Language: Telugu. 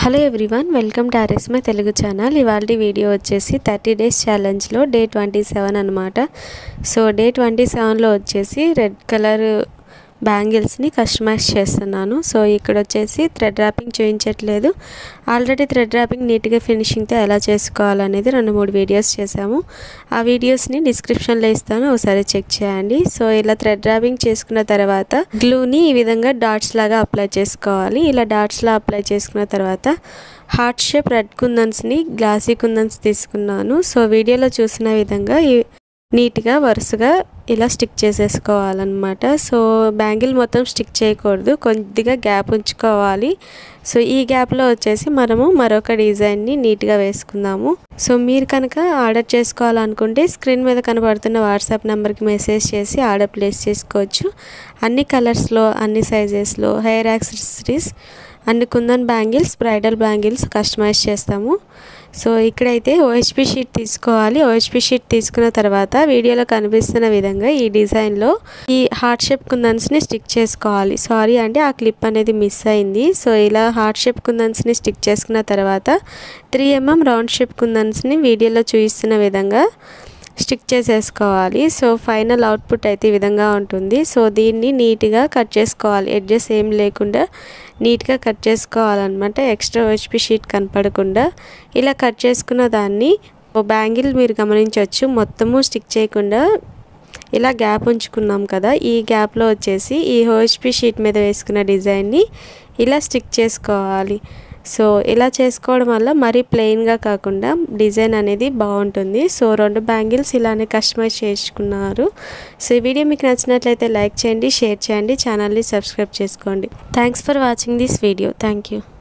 హలో ఎవ్రీవన్ వెల్కమ్ టు ఆర్ఎస్మై తెలుగు ఛానల్ ఇవాళ వీడియో వచ్చేసి థర్టీ డేస్ ఛాలెంజ్లో డే ట్వంటీ సెవెన్ అనమాట సో డే ట్వంటీ సెవెన్లో వచ్చేసి రెడ్ కలర్ బ్యాంగిల్స్ని కస్టమైజ్ చేస్తున్నాను సో ఇక్కడ వచ్చేసి థ్రెడ్ ర్యాపింగ్ చూపించట్లేదు ఆల్రెడీ థ్రెడ్ ర్యాపింగ్ నీట్గా ఫినిషింగ్తో ఎలా చేసుకోవాలనేది రెండు మూడు వీడియోస్ చేసాము ఆ వీడియోస్ని డిస్క్రిప్షన్లో ఇస్తాను ఒకసారి చెక్ చేయండి సో ఇలా థ్రెడ్ ర్యాపింగ్ చేసుకున్న తర్వాత గ్లూని ఈ విధంగా డాట్స్ లాగా అప్లై చేసుకోవాలి ఇలా డాట్స్లా అప్లై చేసుకున్న తర్వాత హార్ట్ షేప్ రెడ్ కుందన్స్ని గ్లాసీ కుందన్స్ తీసుకున్నాను సో వీడియోలో చూసిన విధంగా ఈ నీట్గా వరుసగా ఇలా స్టిక్ చేసేసుకోవాలన్నమాట సో బ్యాంగిల్ మొత్తం స్టిక్ చేయకూడదు కొద్దిగా గ్యాప్ ఉంచుకోవాలి సో ఈ గ్యాప్లో వచ్చేసి మనము మరొక డిజైన్ని నీట్గా వేసుకుందాము సో మీరు కనుక ఆర్డర్ చేసుకోవాలనుకుంటే స్క్రీన్ మీద కనబడుతున్న వాట్సాప్ నెంబర్కి మెసేజ్ చేసి ఆర్డర్ ప్లేస్ చేసుకోవచ్చు అన్ని కలర్స్లో అన్ని సైజెస్లో హెయిర్ యాక్సెసరీస్ అన్ని kundan bangles bridal bangles customize చేస్తాము సో ఇక్కడైతే ఓహెచ్పి షీట్ తీసుకోవాలి ఓహెచ్పి షీట్ తీసుకున్న తర్వాత వీడియోలో కనిపిస్తున్న విధంగా ఈ డిజైన్లో ఈ హార్ట్ షేప్ కుందన్స్ని స్టిక్ చేసుకోవాలి సారీ అంటే ఆ క్లిప్ అనేది మిస్ అయింది సో ఇలా హార్ట్ షేప్ కుందన్స్ని స్టిక్ చేసుకున్న తర్వాత త్రీ ఎంఎం రౌండ్ షేప్ కుందన్స్ని వీడియోలో చూపిస్తున్న విధంగా స్టిక్ చేసేసుకోవాలి సో ఫైనల్ అవుట్పుట్ అయితే ఈ విధంగా ఉంటుంది సో దీన్ని నీట్గా కట్ చేసుకోవాలి ఎడ్జెస్ ఏం లేకుండా నీట్గా కట్ చేసుకోవాలన్నమాట ఎక్స్ట్రా హెచ్పి షీట్ కనపడకుండా ఇలా కట్ చేసుకున్న దాన్ని ఓ బ్యాంగిల్ మీరు గమనించవచ్చు మొత్తము స్టిక్ చేయకుండా ఇలా గ్యాప్ ఉంచుకున్నాం కదా ఈ గ్యాప్లో వచ్చేసి ఈ హోహెచ్పి షీట్ మీద వేసుకున్న డిజైన్ని ఇలా స్టిక్ చేసుకోవాలి సో ఇలా చేసుకోవడం వల్ల మరీ ప్లెయిన్గా కాకుండా డిజైన్ అనేది బాగుంటుంది సో రెండు బ్యాంగిల్స్ ఇలానే కస్టమైజ్ చేసుకున్నారు సో ఈ వీడియో మీకు నచ్చినట్లయితే లైక్ చేయండి షేర్ చేయండి ఛానల్ని సబ్స్క్రైబ్ చేసుకోండి thanks for watching this video thank you